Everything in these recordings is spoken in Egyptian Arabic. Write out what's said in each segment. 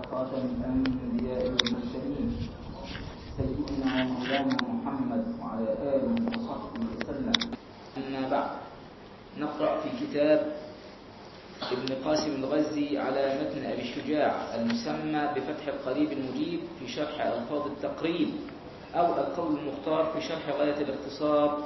خاتم الأنبياء والمرسلين سيدنا ومولانا محمد وعلى آله وصحبه وسلم أما بعد نقرأ في كتاب ابن قاسم الغزي على متن أبي الشجاع المسمى بفتح القريب المجيب في شرح ألفاظ التقريب أو القول المختار في شرح غاية الاختصار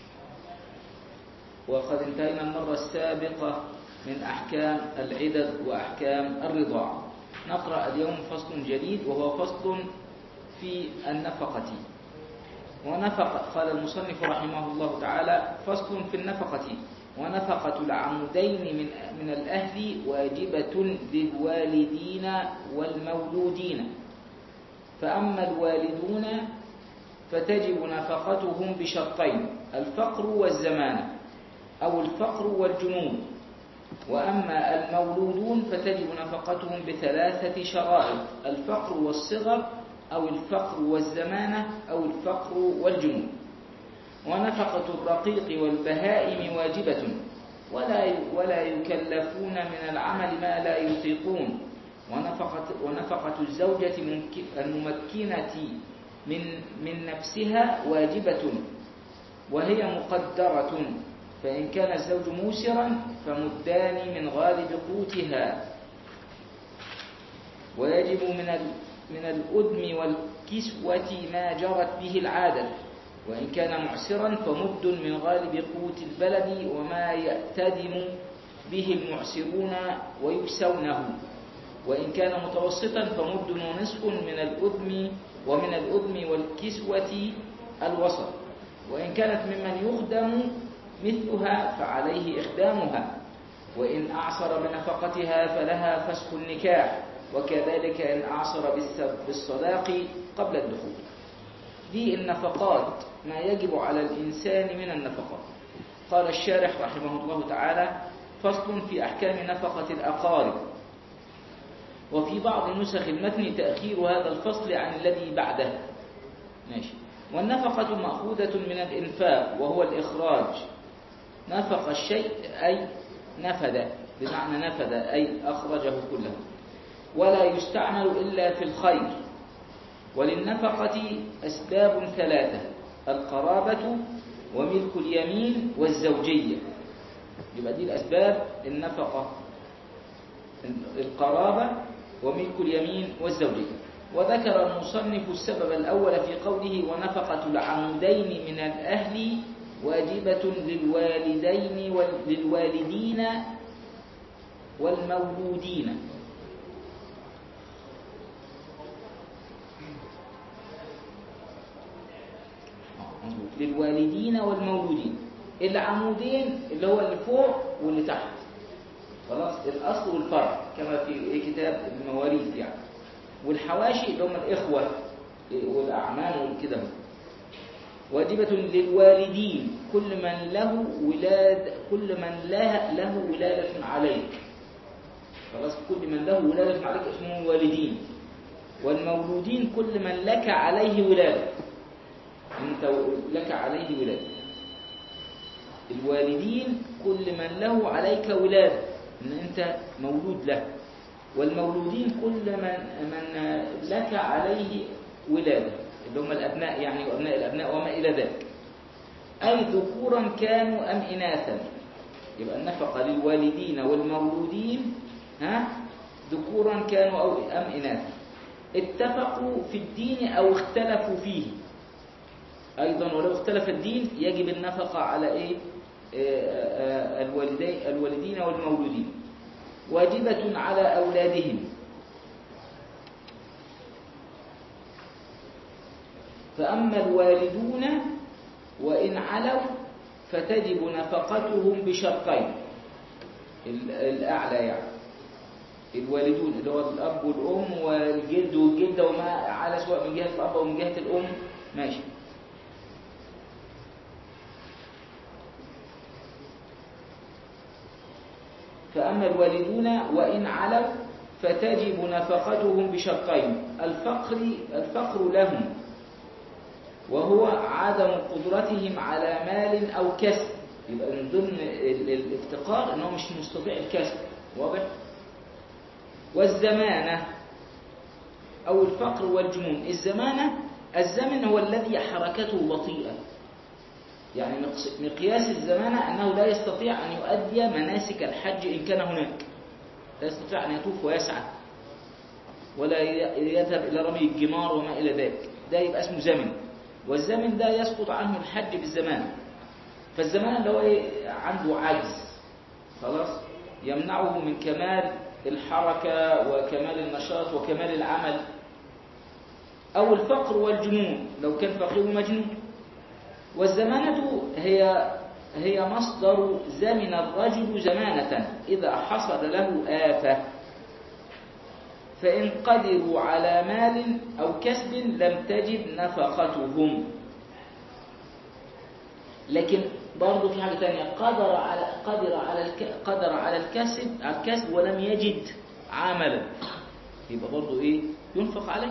وقد انتهينا المرة السابقة من أحكام العدد وأحكام الرضاعة نقرأ اليوم فصل جديد وهو فصل في النفقة ونفق قال المصنف رحمه الله تعالى فصل في النفقة ونفقة العمودين من من الأهل واجبة للوالدين والمولودين فأما الوالدون فتجب نفقتهم بشرطين الفقر والزمان أو الفقر والجنون وأما المولودون فتجب نفقتهم بثلاثة شرائط الفقر والصغر أو الفقر والزمانة أو الفقر والجنون ونفقة الرقيق والبهائم واجبة ولا ولا يكلفون من العمل ما لا يطيقون ونفقة ونفقة الزوجة الممكنة من من نفسها واجبة وهي مقدرة فإن كان الزوج موسرا فمدان من غالب قوتها ويجب من من الأدم والكسوة ما جرت به العادة وإن كان معسرا فمد من غالب قوت البلد وما يأتدم به المعسرون ويكسونه وإن كان متوسطا فمد ونصف من الأدم ومن الأدم والكسوة الوسط وإن كانت ممن يخدم مثلها فعليه إخدامها وإن أعصر بنفقتها فلها فسخ النكاح وكذلك إن أعصر بالصداق قبل الدخول دي النفقات ما يجب على الإنسان من النفقات قال الشارح رحمه الله تعالى فصل في أحكام نفقة الأقارب وفي بعض نسخ المتن تأخير هذا الفصل عن الذي بعده ماشي والنفقة مأخوذة من الإنفاق وهو الإخراج نفق الشيء أي نفذ بمعنى نفذ أي أخرجه كله ولا يستعمل إلا في الخير وللنفقة أسباب ثلاثة القرابة وملك اليمين والزوجية يبقى دي الأسباب النفقة القرابة وملك اليمين والزوجية وذكر المصنف السبب الأول في قوله ونفقة العمودين من الأهل واجبة للوالدين للوالدين والمولودين للوالدين والمولودين العمودين اللي هو اللي فوق واللي تحت خلاص الأصل والفرع كما في كتاب المواريث يعني والحواشي اللي هم الإخوة والأعمام وكده واجبة للوالدين كل من له ولاد كل من له له ولادة عليك خلاص كل من له ولادة عليك اسمه والدين والمولودين كل من لك عليه ولادة انت لك عليه ولادة الوالدين كل من له عليك ولادة ان انت مولود له والمولودين كل من من لك عليه ولادة اللي هم الأبناء يعني وأبناء الأبناء وما إلى ذلك أي ذكورا كانوا أم إناثا يبقى النفقة للوالدين والمولودين ها ذكورا كانوا أو أم إناثا اتفقوا في الدين أو اختلفوا فيه أيضا ولو اختلف الدين يجب النفقة على إيه الوالدين الوالدين والمولودين واجبة على أولادهم فأما الوالدون وإن علوا فتجب نفقتهم بشرطين الأعلى يعني الوالدون اللي هو الأب والأم والجد والجدة وما على سواء من جهة الأب أو من جهة الأم ماشي فأما الوالدون وإن علوا فتجب نفقتهم بشرطين الفقر الفقر لهم وهو عدم قدرتهم على مال أو كسب يبقى من ضمن الافتقار أنه مش مستطيع الكسب واضح والزمانة أو الفقر والجنون الزمانة الزمن هو الذي حركته بطيئة يعني مقص- مقياس الزمانة أنه لا يستطيع أن يؤدي مناسك الحج إن كان هناك لا يستطيع أن يطوف ويسعى ولا ي- يذهب إلى رمي الجمار وما إلى ذلك ده يبقى اسمه زمن والزمن ده يسقط عنه الحج بالزمان فالزمان اللي هو إيه؟ عنده عجز خلاص يمنعه من كمال الحركة وكمال النشاط وكمال العمل أو الفقر والجنون لو كان فقير ومجنون والزمانة هي هي مصدر زمن الرجل زمانة إذا حصل له آفة فإن قدروا على مال أو كسب لم تجب نفقتهم لكن برضه في حاجة تانية قدر على قدر على الك قدر على الكسب على الكسب ولم يجد عملا يبقى برضه إيه ينفق عليه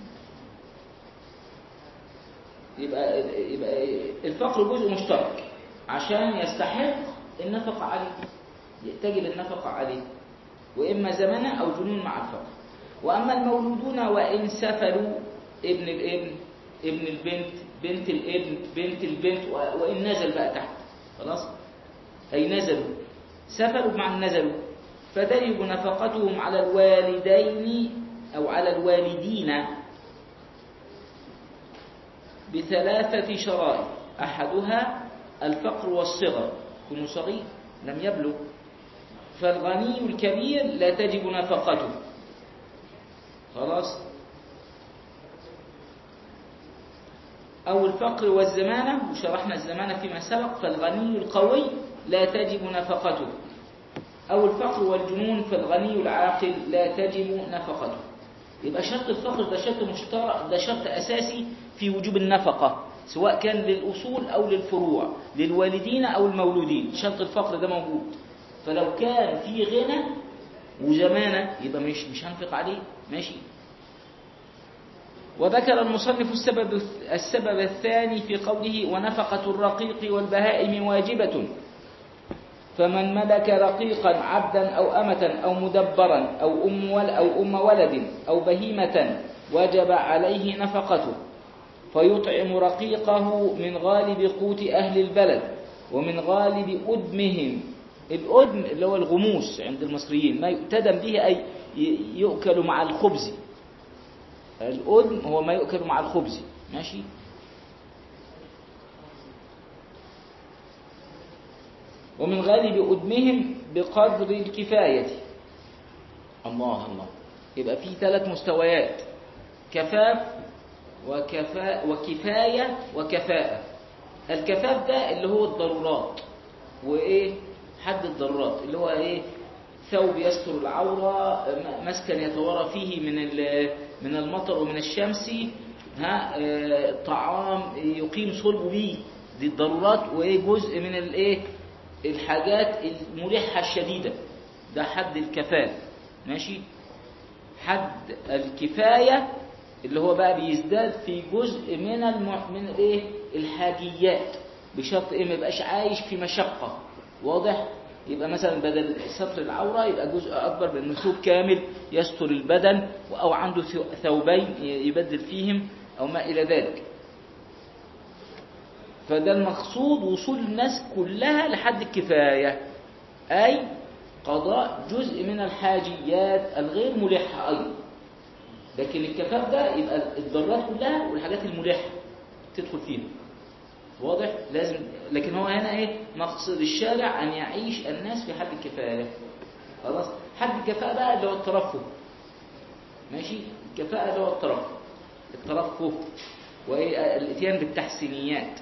يبقى يبقى الفقر جزء مشترك عشان يستحق النفقة عليه تجب النفقة عليه وإما زمنة أو جنون مع الفقر وأما المولودون وإن سفلوا ابن الابن ابن البنت بنت الابن بنت البنت و- وإن نزل بقى تحت خلاص أي نزلوا سفلوا مع نزلوا فتجب نفقتهم على الوالدين أو على الوالدين بثلاثة شرائط أحدها الفقر والصغر كن صغير لم يبلغ فالغني الكبير لا تجب نفقته خلاص أو الفقر والزمانة وشرحنا الزمانة فيما سبق فالغني القوي لا تجب نفقته أو الفقر والجنون فالغني العاقل لا تجب نفقته يبقى شرط الفقر ده شرط مشترك ده شرط أساسي في وجوب النفقة سواء كان للأصول أو للفروع للوالدين أو المولودين شرط الفقر ده موجود فلو كان في غنى وزمانة يبقى مش مش هنفق عليه ماشي وذكر المصنف السبب السبب الثاني في قوله ونفقة الرقيق والبهائم واجبة فمن ملك رقيقا عبدا أو أمة أو مدبرا أو أم, ول أو أم ولد أو بهيمة وجب عليه نفقته فيطعم رقيقه من غالب قوت أهل البلد ومن غالب أدمهم الأدم اللي هو الغموس عند المصريين ما يؤتدم به أي ي- يؤكل مع الخبز الأدم هو ما يؤكل مع الخبز ماشي ومن غالب أدمهم بقدر الكفاية الله الله يبقى في ثلاث مستويات كفاف وكفاء وكفاية وكفاءة الكفاف ده اللي هو الضرورات وإيه حد الضرورات اللي هو إيه ثوب يستر العورة م- مسكن يتوارى فيه من ال- من المطر ومن الشمس ها آه، طعام يقيم صلبه به دي الضرورات وايه جزء من الايه الحاجات الملحة الشديدة ده حد الكفاف ماشي حد الكفاية اللي هو بقى بيزداد في جزء من الم... من الايه الحاجيات بشرط ايه ما يبقاش عايش في مشقة واضح يبقى مثلا بدل ستر العورة يبقى جزء أكبر من ثوب كامل يستر البدن أو عنده ثو- ثوبين يبدل فيهم أو ما إلى ذلك فده المقصود وصول الناس كلها لحد الكفاية أي قضاء جزء من الحاجيات الغير ملحة أيضا لكن الكفاف ده يبقى الضرات كلها والحاجات الملحة تدخل فيها واضح لازم لكن هو هنا ايه مقصد الشارع ان يعيش الناس في حد الكفايه خلاص حد الكفاءه بقى اللي هو الترفه ماشي الكفاءه اللي هو الترفه الترفه وايه الاتيان بالتحسينيات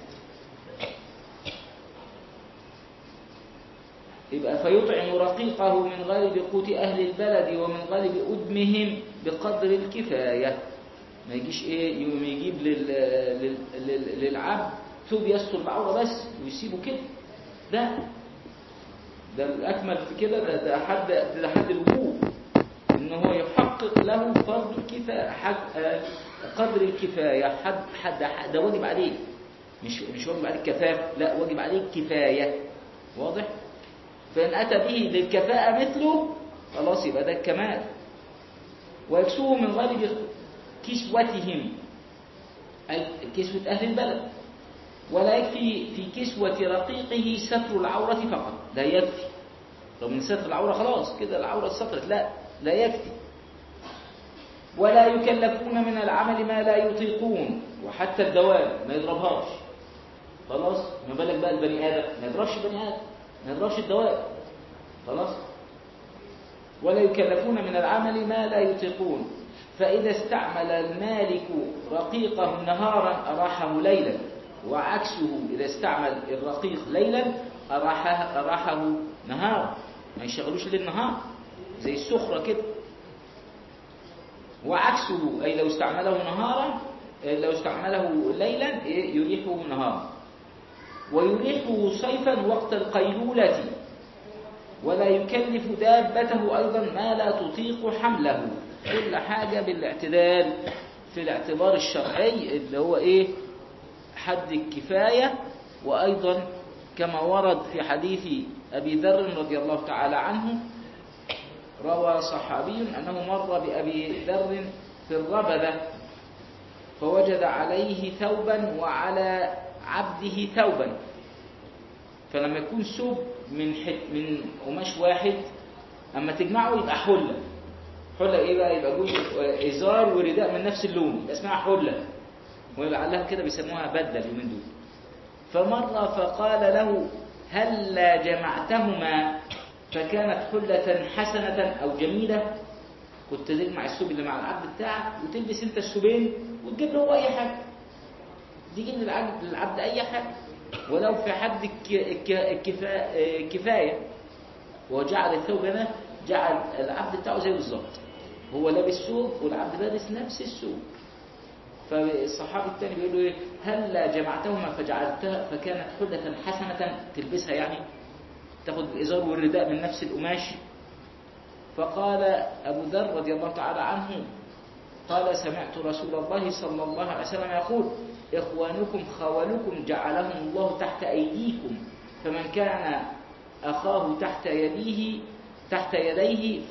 يبقى فيطعم رقيقه من غالب قوت أهل البلد ومن غالب أدمهم بقدر الكفاية ما يجيش إيه يوم يجيب لل... لل... لل... للعبد ثوب يستر العورة بس ويسيبه كده ده ده الأكمل في كده ده, ده حد ده حد الوجوب إن هو يحقق له فرض الكفاية حد آه، قدر الكفاية حد حد حد- ده واجب عليه مش مش واجب عليه الكفاف لا واجب عليه الكفاية واضح فإن أتى به للكفاءة مثله خلاص يبقى ده الكمال ويكسوه من غالب كسوتهم أي كسوة أهل البلد ولا يكفي في كسوة رقيقه ستر العورة فقط لا يكفي لو من ستر العورة خلاص كده العورة سترت لا لا يكفي ولا يكلفون من العمل ما لا يطيقون وحتى الدواب ما يضربهاش خلاص ما بالك بقى البني آدم ما يضربش البني آدم ما يضربش الدواب خلاص ولا يكلفون من العمل ما لا يطيقون فإذا استعمل المالك رقيقه نهارا أراحه ليلا وعكسه إذا استعمل الرقيق ليلا أراحه, أراحه نهارا ما يشغلوش ليل نهار زي السخرة كده وعكسه أي لو استعمله نهارا لو استعمله ليلا يريحه نهارا ويريحه صيفا وقت القيلولة ولا يكلف دابته أيضا ما لا تطيق حمله كل حاجة بالاعتدال في الاعتبار الشرعي اللي هو إيه حد الكفاية وأيضا كما ورد في حديث أبي ذر رضي الله تعالى عنه روى صحابي أنه مر بأبي ذر في الربذة فوجد عليه ثوبا وعلى عبده ثوبا فلما يكون ثوب من حت من قماش واحد اما تجمعه يبقى حله حله ايه بقى يبقى جزء ازار ورداء من نفس اللون يبقى اسمها حله ولعلها كده بيسموها بدله اليومين دول فمر فقال له هلا جمعتهما فكانت حلة حسنة أو جميلة كنت تجمع الثوب اللي مع العبد بتاعك وتلبس انت الثوبين وتجيب له اي حاجه تجيب للعبد للعبد اي حاجه ولو في حد الكفايه وجعل الثوب ده جعل العبد بتاعه زي بالظبط هو لابس ثوب والعبد لابس نفس الثوب فالصحابي الثاني بيقول له ايه هل جمعتهما فجعلتها فكانت حلة حسنة تلبسها يعني تاخد الازار والرداء من نفس القماش فقال أبو ذر رضي الله تعالى عنه قال سمعت رسول الله صلى الله عليه وسلم يقول إخوانكم خولكم جعلهم الله تحت أيديكم فمن كان أخاه تحت يديه تحت يديه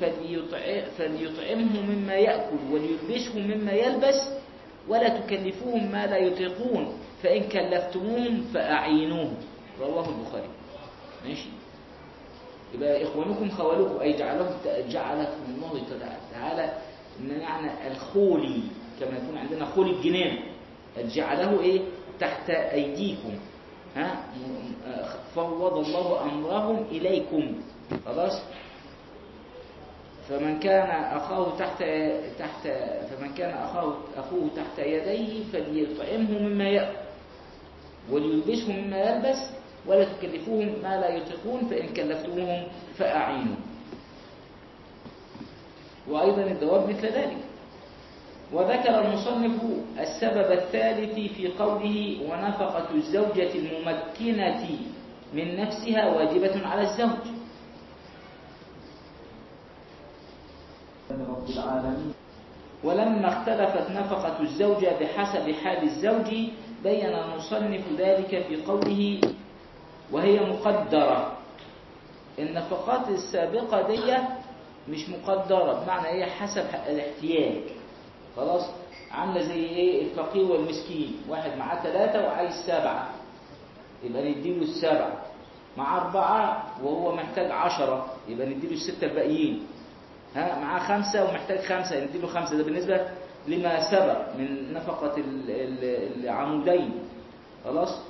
فليطعمه مما يأكل وليلبسه مما يلبس ولا تكلفوهم ما لا يطيقون فإن كلفتموهم فأعينوهم رواه البخاري ماشي يبقى إخوانكم خولكم أي جعلهم جعلكم الله تعالى معنى الخولي كما يكون عندنا خول الجنان جعله إيه تحت أيديكم ها فوض الله أمرهم إليكم خلاص فمن كان أخاه تحت تحت فمن كان أخاه أخوه تحت يديه فليطعمه مما يأكل وليلبسه مما يلبس ولا تكلفوهم ما لا يطيقون فإن كلفتموهم فأعينوا وأيضا الدواب مثل ذلك وذكر المصنف السبب الثالث في قوله ونفقة الزوجة الممكنة من نفسها واجبة على الزوج رب العالمين ولما اختلفت نفقة الزوجة بحسب حال الزوج بين المصنف ذلك في قوله وهي مقدرة النفقات السابقة دي مش مقدرة بمعنى هي حسب الاحتياج خلاص عاملة زي ايه الفقير والمسكين واحد معاه ثلاثة وعايز سبعة يبقى نديله السبعة مع أربعة وهو محتاج عشرة يبقى نديله الستة الباقيين ها معاه خمسة ومحتاج خمسة نديله خمسة ده بالنسبة لما سبق من نفقة العمودين خلاص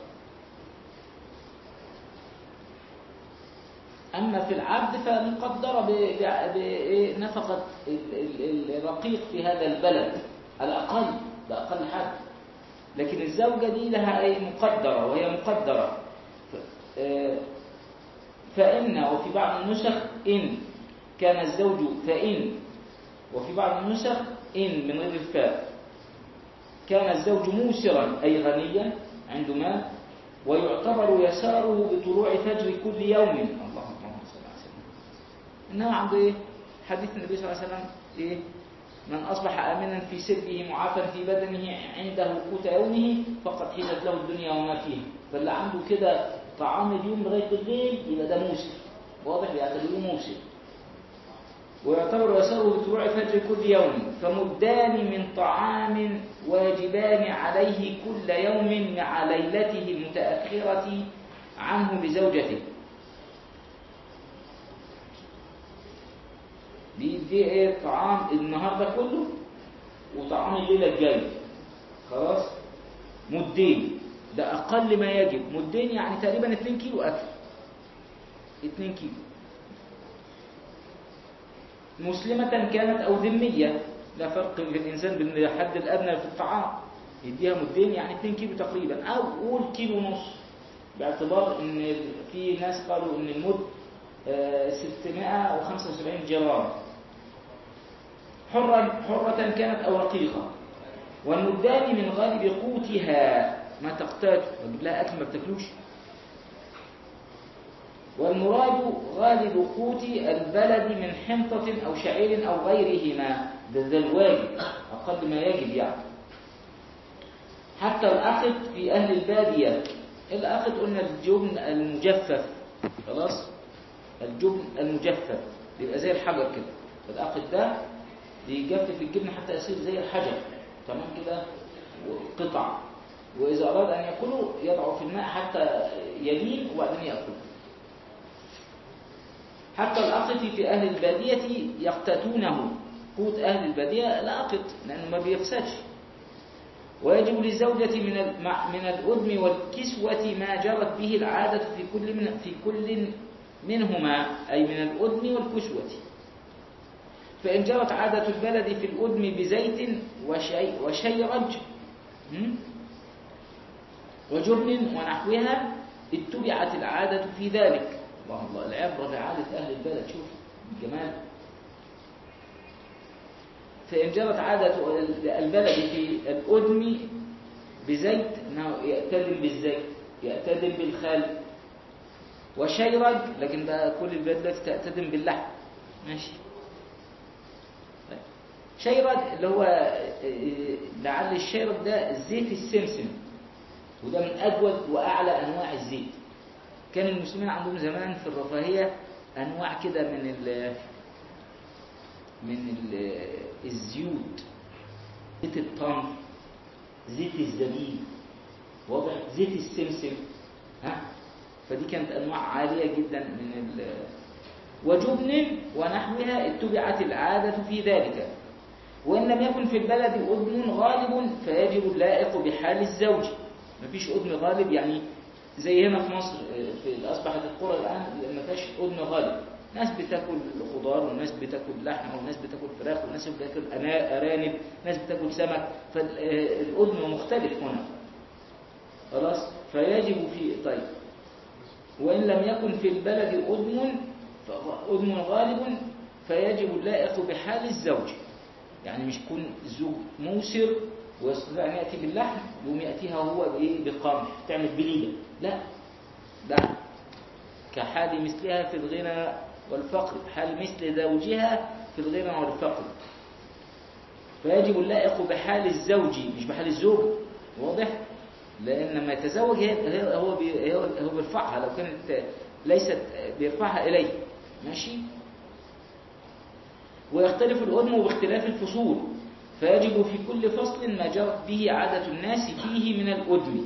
أما في العبد فمقدرة بنفقة الرقيق في هذا البلد على الأقل بأقل حد لكن الزوجة دي لها أي مقدرة وهي مقدرة فإن وفي بعض النسخ إن كان الزوج فإن وفي بعض النسخ إن من غير الفاء كان الزوج موسرا أي غنيا عنده مال ويعتبر يساره بطلوع فجر كل يوم اللهم صل على سيدنا إنما عنده إيه حديث النبي صلى الله عليه وسلم إيه من أصبح آمنا في سره معافا في بدنه عنده قوت يومه فقد حيلت له الدنيا وما فيها فاللي عنده كده طعام اليوم لغاية الليل يبقى ده موسر واضح بيعتبروه موسر ويعتبر يساره بطلوع فجر كل يوم فمدان من طعام واجبان عليه كل يوم مع ليلته المتأخرة عنه بزوجته دي دي ايه طعام النهار ده كله وطعام الليلة الجاية خلاص مدين ده أقل ما يجب مدين يعني تقريبا 2 كيلو أكل 2 كيلو مسلمة كانت أو ذمية لا فرق في الإنسان بين الحد الأدنى في الطعام يديها مدين يعني 2 كيلو تقريبا أو قول كيلو ونص باعتبار إن في ناس قالوا إن المد آه، 675 جرام حرا حرة كانت أو رقيقة والمدان من غالب قوتها ما تقتات وجيب لها أكل ما بتاكلوش والمراد غالب قوت البلد من حنطة أو شعير أو غيرهما ده, ده الواجب أقل ما يجب يعني حتى الأخت في أهل البادية الأخت قلنا الجبن المجفف خلاص الجبن المجفف بيبقى زي الحجر كده الأخت ده بيجفف الجبن حتى يصير زي الحجر تمام كده قطع وإذا أراد أن يأكله يضعه في الماء حتى يلين وبعدين يأكله حتى الأقط في أهل البادية يقتتونه قوت أهل البادية الأقط لأنه ما بيفسدش ويجب للزوجة من من الأدم والكسوة ما جرت به العادة في كل من في كل منهما أي من الأدم والكسوة فإن جرت عادة البلد في الأدم بزيت وشي وشيرج وجبن ونحوها اتبعت العادة في ذلك الله الله العبرة بعادة أهل البلد شوف الجمال فإن جرت عادة البلد في الأدم بزيت أنه يأتدم بالزيت يأتدم بالخل وشيرج لكن بقى كل البلد تأتدم باللحم ماشي شيرج اللي هو لعل الشيرج ده زيت السمسم وده من أجود وأعلى أنواع الزيت كان المسلمين عندهم زمان في الرفاهية أنواع كده من ال من ال الزيوت زيت التمر زيت الزبيب واضح زيت السمسم ها فدي كانت أنواع عالية جدا من ال وجبن ونحوها اتبعت العادة في ذلك وإن لم يكن في البلد أذن غالب فيجب اللائق بحال الزوج مفيش أذن غالب يعني زي هنا في مصر في أصبحت القرى الآن ما فيهاش أذن غالب ناس بتاكل خضار وناس بتاكل لحمة وناس بتاكل فراخ وناس بتاكل أرانب ناس بتاكل سمك فالأذن مختلف هنا خلاص فيجب في طيب وإن لم يكن في البلد أذن أذن غالب فيجب اللائق بحال الزوج يعني مش يكون الزوج موسر ويستطيع أن يأتي باللحم يقوم يأتيها هو بإيه بقمح تعمل بليلة لا لا كحال مثلها في الغنى والفقر حال مثل زوجها في الغنى والفقر فيجب اللائق بحال الزوج مش بحال الزوج واضح لأن لما يتزوج هو هو بيرفعها لو كانت ليست بيرفعها إليه ماشي ويختلف الأدم باختلاف الفصول فيجب في كل فصل ما جرت به عادة الناس فيه من الأدم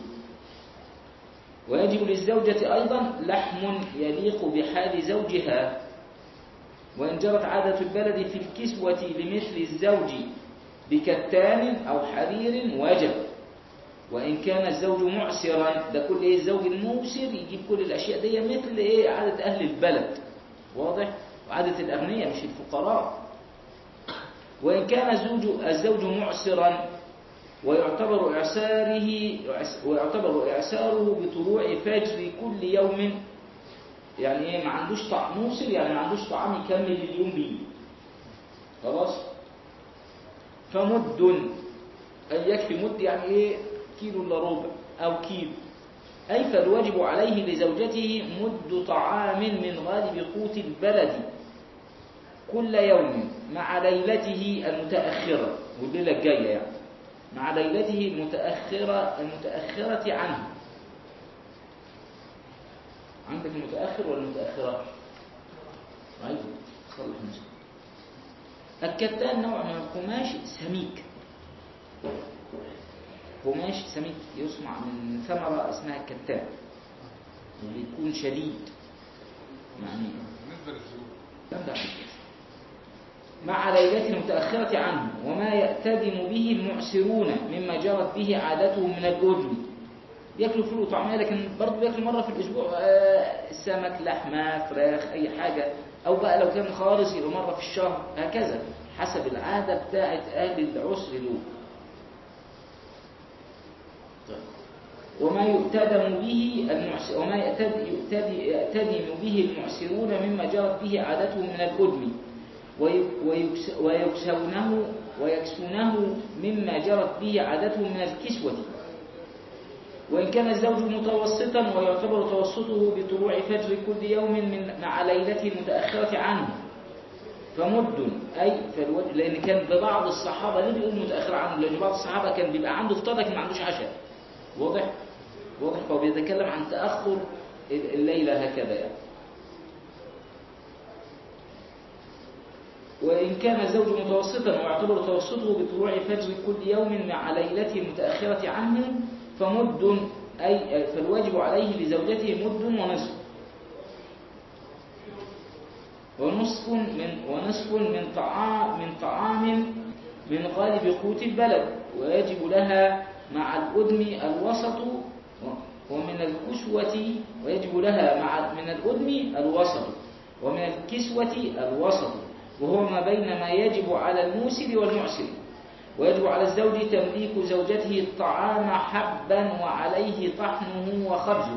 ويجب للزوجة أيضا لحم يليق بحال زوجها وإن جرت عادة البلد في الكسوة لمثل الزوج بكتان أو حرير وجب وإن كان الزوج معسرا ده كل إيه الزوج الموسر يجيب كل الأشياء دي مثل إيه عادة أهل البلد واضح وعادة الأغنياء مش الفقراء وإن كان الزوج الزوج معسرا ويعتبر إعساره ويعتبر إعساره بطلوع فجر كل يوم يعني إيه ما عندوش طعام موسر يعني ما عندوش طعام يكمل اليوم بيه خلاص فمد أي يكفي مد يعني إيه كيلو إلا ربع أو كيلو أي فالواجب عليه لزوجته مد طعام من غالب قوت البلد كل يوم مع ليلته المتأخرة والليلة الجاية يعني مع ليلته المتأخرة المتأخرة عنه عندك المتأخر ولا المتأخرة؟ أيوه صلح نفسك الكتان نوع من القماش سميك قماش سميك يصنع من ثمرة اسمها الكتان وبيكون شديد يعني بالنسبة للزيوت لم ده مع ليلة المتأخرة عنه وما يأتدم به المعسرون مما جرت به عادتهم من الأذن بياكلوا فول وطعمية لكن برضه بياكلوا مرة في الأسبوع آه، سمك لحمة فراخ أي حاجة أو بقى لو كان خالص يبقى مرة في الشهر هكذا حسب العادة بتاعة أهل العسر دول طيب. وما يؤتدم به المعس... وما يأتد... يؤتد... يأتدم به المعسرون مما جرت به عادتهم من الأدم وي... ويكس... ويكسونه ويكسونه مما جرت به عادتهم من الكسوة وإن كان الزوج متوسطا ويعتبر توسطه بطلوع فجر كل يوم من مع ليلته المتأخرة عنه فمد أي فالوجه لأن كان ببعض الصحابة ليه بيقول متأخر عنه لأن بعض الصحابة كان بيبقى عنده فطار لكن ما عندوش عشاء واضح؟ واضح فهو بيتكلم عن تأخر الليلة هكذا يعني وإن كان الزوج متوسطا ويعتبر توسطه بطلوع فجر كل يوم مع ليلته المتأخرة عنه فمد أي فالواجب عليه لزوجته مد ونصف ونصف من ونصف من طعام من طعام من غالب قوت البلد ويجب لها مع الأدم الوسط ومن الكسوة ويجب لها مع من الأدم الوسط ومن الكسوة الوسط وهو ما بين ما يجب على الموسر والمعسر ويجب على الزوج تمليك زوجته الطعام حبا وعليه طحنه وخبزه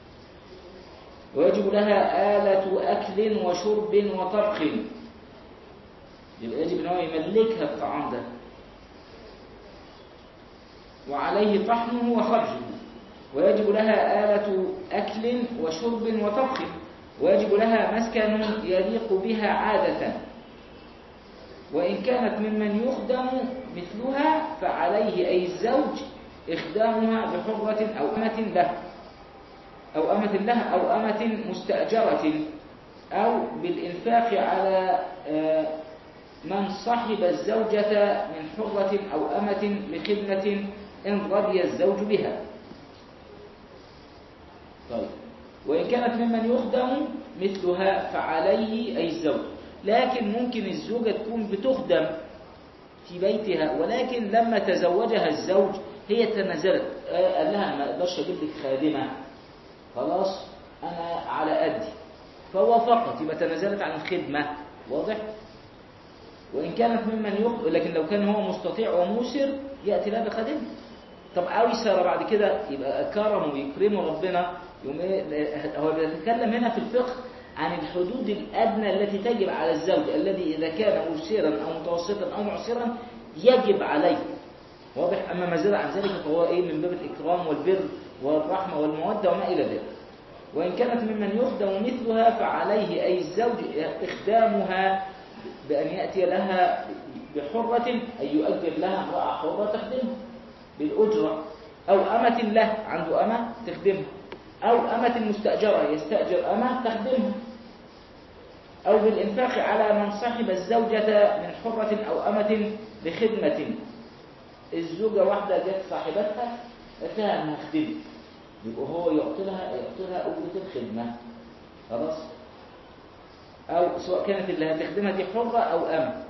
ويجب لها آلة أكل وشرب وطبخ يبقى يجب أن هو يملكها الطعام ده وعليه طحنه وخبزه ويجب لها آلة أكل وشرب وطبخ ويجب لها مسكن يليق بها عادة وإن كانت ممن يخدم مثلها فعليه أي الزوج إخدامها بحرة أو أمة له أو أمة له أو أمة مستأجرة أو بالإنفاق على آه، من صحب الزوجة من حرة أو أمة لخدمة إن رضي الزوج بها طيب وإن كانت ممن يخدم مثلها فعليه أي الزوج لكن ممكن الزوجة تكون بتخدم في بيتها ولكن لما تزوجها الزوج هي تنازلت آه، قال لها ما اقدرش اجيب لك خادمه خلاص انا على قدي فوافقت يبقى تنازلت عن الخدمه واضح وان كانت ممن يخ لكن لو كان هو مستطيع وموسر ياتي لها بخادمه طب اوسر بعد كده يبقى كرمه ويكرمه ربنا يوم إيه؟ هو بيتكلم هنا في الفقه عن الحدود الأدنى التي تجب على الزوج الذي إذا كان موسرا أو متوسطا أو معسرا يجب عليه واضح أما ما زاد عن ذلك فهو إيه من باب الإكرام والبر والرحمة والمودة وما إلى ذلك وإن كانت ممن يخدم مثلها فعليه أي الزوج إخدامها بأن يأتي لها بحرة أي يؤجر لها امرأة حرة تخدمها بالأجرة أو أمة له عنده أمة تخدمها أو أمة مستأجرة يستأجر أمة تخدمها أو بالإنفاق على من صاحب الزوجة من حرة أو أمة بخدمة الزوجة واحدة جت صاحبتها قالت لها أنا هخدمك يبقى هو يعطي لها يعطي لها أجرة الخدمة خلاص أو سواء كانت اللي هتخدمها دي حرة أو أمة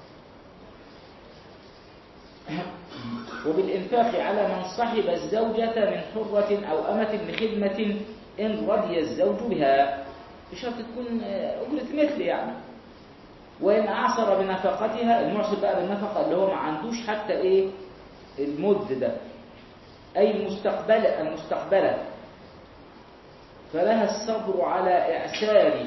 وبالإنفاق على من صحب الزوجة من حرة أو أمة لخدمة إن رضي الزوج بها بشرط تكون أجرة مثل يعني وإن أعصر بنفقتها المعصر بقى بالنفقة اللي هو ما عندوش حتى إيه المد ده أي المستقبلة المستقبلة فلها الصبر على إعساره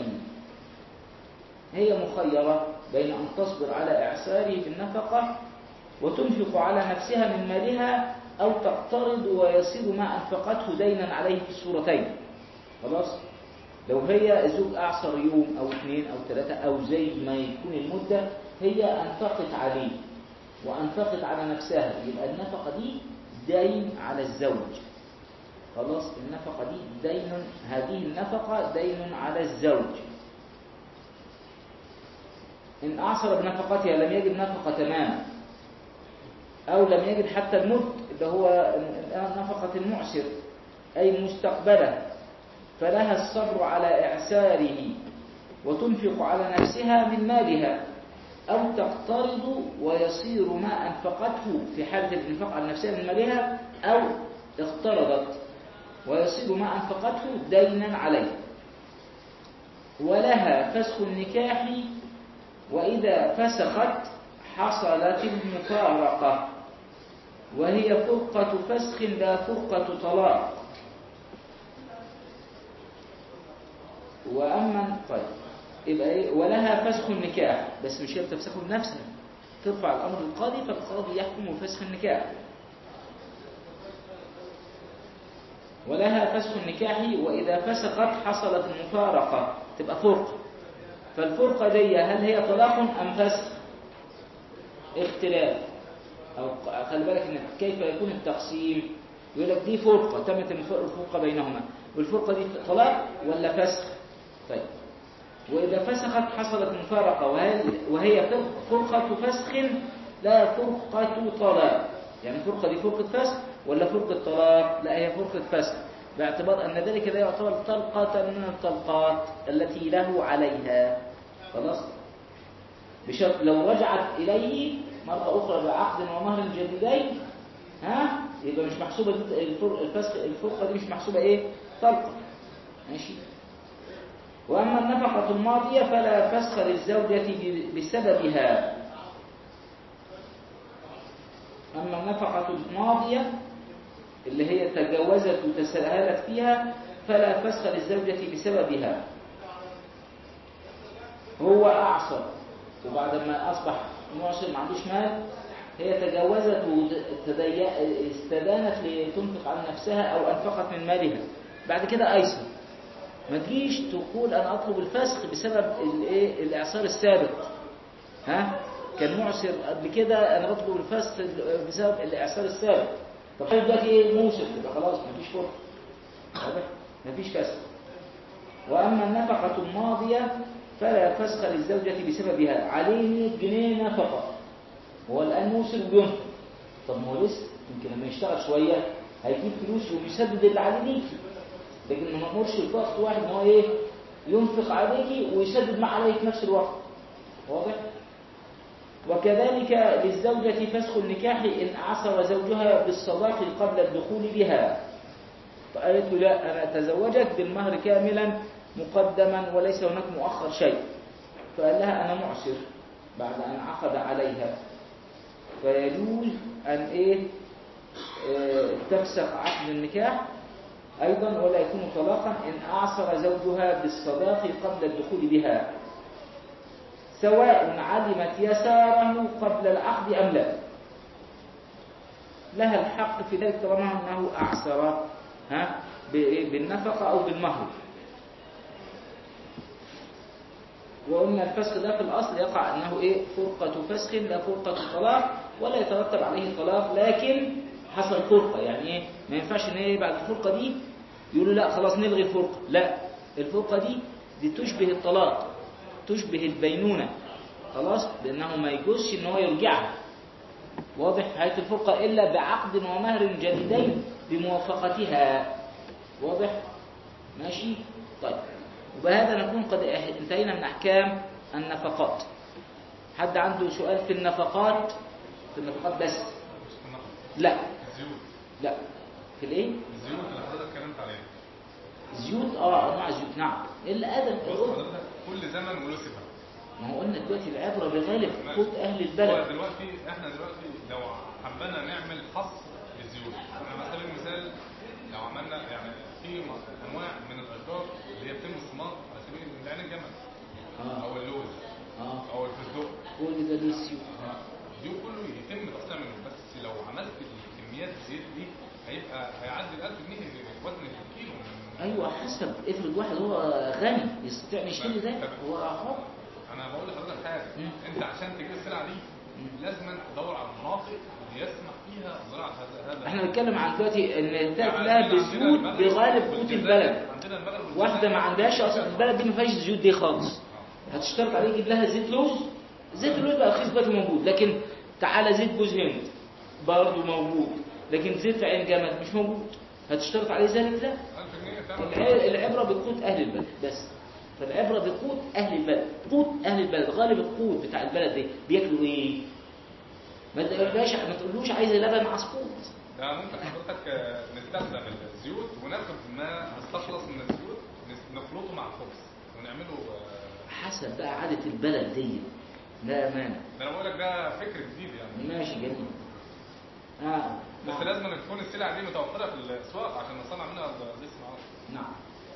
هي مخيرة بين أن تصبر على إعساره بالنفقة وتنفق على نفسها من مالها أو تقترض ويصير ما أنفقته دينا عليه في الصورتين خلاص لو هي الزوج أعصر يوم أو اثنين أو ثلاثة أو زي ما يكون المدة هي أنفقت عليه وأنفقت على نفسها يبقى النفقة دي دين على الزوج خلاص النفقة دي دين هذه النفقة دين على الزوج إن أعصر بنفقتها لم يجد نفقة تماما أو لم يجد حتى المد اللي هو نفقة المعسر أي مستقبله فلها الصبر على إعساره وتنفق على نفسها من مالها أو تقترض ويصير ما أنفقته في حالة الإنفاق على نفسها من مالها أو اقترضت ويصير ما أنفقته دينا عليه ولها فسخ النكاح وإذا فسخت حصلت المفارقة وهي فرقة فسخ لا فرقة طلاق وأما طيب يبقى إيه ولها فسخ النكاح بس مش هي بتفسخه بنفسها ترفع الأمر للقاضي فالقاضي يحكم بفسخ النكاح ولها فسخ النكاح وإذا فسخت حصلت المفارقة تبقى فرقة فالفرقة دي هل هي طلاق أم فسخ اختلاف أو خلي بالك إن كيف يكون التقسيم يقول لك دي فرقة تمت الفرقة بينهما والفرقة دي طلاق ولا فسخ طيب وإذا فسخت حصلت مفارقة وهي فرقة فسخ لا فرقة طلاق يعني الفرقة دي فرقة فسخ ولا فرقة طلاق لا هي فرقة فسخ باعتبار أن ذلك لا يعتبر طلقة من الطلقات التي له عليها خلاص بشرط لو رجعت إليه مرة أخرى بعقد ومهر جديدين ها يبقى مش محسوبة الفسخ الفرقة دي مش محسوبة إيه طلقة ماشي وأما النفقة الماضية فلا فسخ للزوجة بسببها أما النفقة الماضية اللي هي تجاوزت وتساهلت فيها فلا فسخ للزوجة بسببها هو أعصر وبعد ما أصبح معصر ما عندوش مال هي تجاوزت واستدانت لتنفق على نفسها أو أنفقت من مالها بعد كده أيسر ما تجيش تقول أنا أطلب الفسخ بسبب الايه الإعصار السابق ها كان معسر قبل كده أنا بطلب الفسخ بسبب الإعصار السابق طب حضرتك دلوقتي ايه موسر يبقى خلاص مفيش فرق واضح مفيش فسخ واما النفقه الماضيه فلا فسخ للزوجه بسببها عليه 100 جنيه نفقه هو الان موسر وبينفق طب ما هو لسه يمكن لما يشتغل شويه هيجيب فلوس وبيسدد اللي عليه ليكي لكن ما نامرش الضغط واحد ان هو ايه ينفق عليكي ويسدد ما عليه في نفس الوقت واضح وكذلك للزوجة فسخ النكاح إن عصر زوجها بالصداق قبل الدخول بها فقالت له لا أنا أتزوجك بالمهر كاملا مقدما وليس هناك مؤخر شيء فقال لها أنا معسر بعد أن عقد عليها فيجوز أن إيه اه تفسخ عقد النكاح أيضا ولا يكون طلاقا إن أعصر زوجها بالصداق قبل الدخول بها سواء علمت يساره قبل العقد أم لا لها الحق في ذلك طالما أنه أعسر ها بالنفقة أو بالمهر وقلنا الفسخ ده في الأصل يقع أنه إيه فرقة فسخ لا فرقة طلاق ولا يترتب عليه طلاق لكن حصل فرقة يعني إيه ما ينفعش إن إيه بعد الفرقة دي يقولوا لا خلاص نلغي الفرقة لا الفرقة دي دي تشبه الطلاق تشبه البينونة خلاص لأنه ما يجوزش ان هو يرجعها واضح هيئة الفرقة إلا بعقد ومهر جديدين بموافقتها واضح ماشي طيب وبهذا نكون قد انتهينا من أحكام النفقات حد عنده سؤال في النفقات في النفقات بس لا لا في الايه الزيوت اللي حضرتك اتكلمت عليها زيوت اه انواع زيوت نعم الادب بص حضرتك كل زمن وله صفه ما هو قلنا دلوقتي العبره بغالب قوت اهل هو البلد دلوقتي احنا دلوقتي لو حبينا نعمل خص للزيوت انا مثلا مثال لو عملنا يعني في م- انواع من الاشجار اللي هي بتنمو الثمار على سبيل المثال عين الجمل اه او اللوز اه او الفستق كل ده ليه سيوف دي كله يتم تصنيع منه بس لو عملت الكميات الزيت دي هيبقى هيعدي ال 1000 جنيه وزن الكيلو من- ايوه حسب افرض واحد هو غني يستطيع إن يشتري ده هو حر انا بقول لحضرتك حاجه مم. انت عشان تجيب السلعه دي مم. لازم تدور على المناطق اللي يسمح فيها زراعه هذا هذا احنا بنتكلم عن دلوقتي ان يعني تاكلها عندنا- عندنا بزيوت المغرب بغالب قوت والجزائر- البلد عندنا المغرب والجزائر. واحده ما عندهاش اصلا البلد دي ما فيهاش زيوت دي خالص هتشترط عليه يجيب لها زيت لوز زيت اللوز بقى رخيص دلوقتي موجود لكن تعالى زيت جوز هند برضه موجود لكن زيت عين جمل مش موجود هتشترط عليه ذلك لا 1000 جنيه تعمل الع- العبرة بقوت أهل البلد بس فالعبرة بقوت أهل البلد قوت أهل البلد غالب القوت بتاع البلد دي بياكلوا إيه؟ ما تقولوش ما تقولوش عايز لبن عصفور ده ممكن حضرتك آه، نستخدم الزيوت وناخد ما استخلص من الزيوت نس- نخلطه مع الخبز ونعمله آه، حسب بقى عادة البلد دي لا مانع ده انا بقول لك ده فكر جديد يعني ماشي جميل آه بس نعم. لازم أن تكون السلع دي متوفره في الاسواق عشان نصنع منها لسه معانا نعم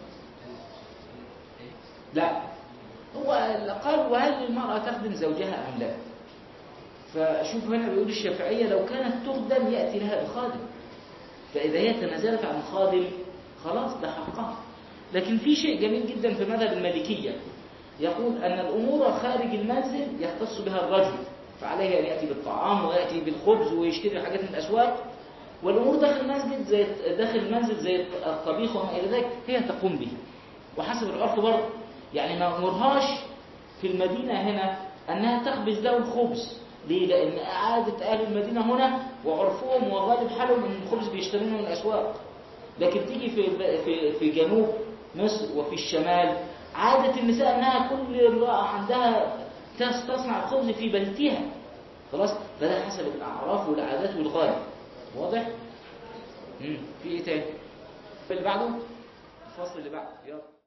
لا هو قال وهل المرأة تخدم زوجها أم لا فشوف هنا بيقول الشافعية لو كانت تخدم يأتي لها بخادم فإذا هي تنازلت عن خادم خلاص ده حقها لكن في شيء جميل جدا في مذهب المالكية يقول أن الأمور خارج المنزل يختص بها الرجل فعليه أن يأتي بالطعام ويأتي بالخبز ويشتري حاجات من الأسواق والأمور داخل المسجد زي داخل المنزل زي الطبيخ وما إلى ذلك هي تقوم به وحسب العرف برضه يعني ما أمرهاش في المدينة هنا أنها تخبز له الخبز ليه؟ لأن عادة أهل المدينة هنا وعرفهم وغالب حالهم أن الخبز بيشترونه من الأسواق لكن تيجي في في في جنوب مصر وفي الشمال عادة النساء أنها كل امرأة عندها تص- تصنع الخبز في بيتها خلاص فده حسب الأعراف والعادات والغالب واضح؟ مم. في إيه تاني؟ في اللي بعده؟ الفصل اللي بعده يلا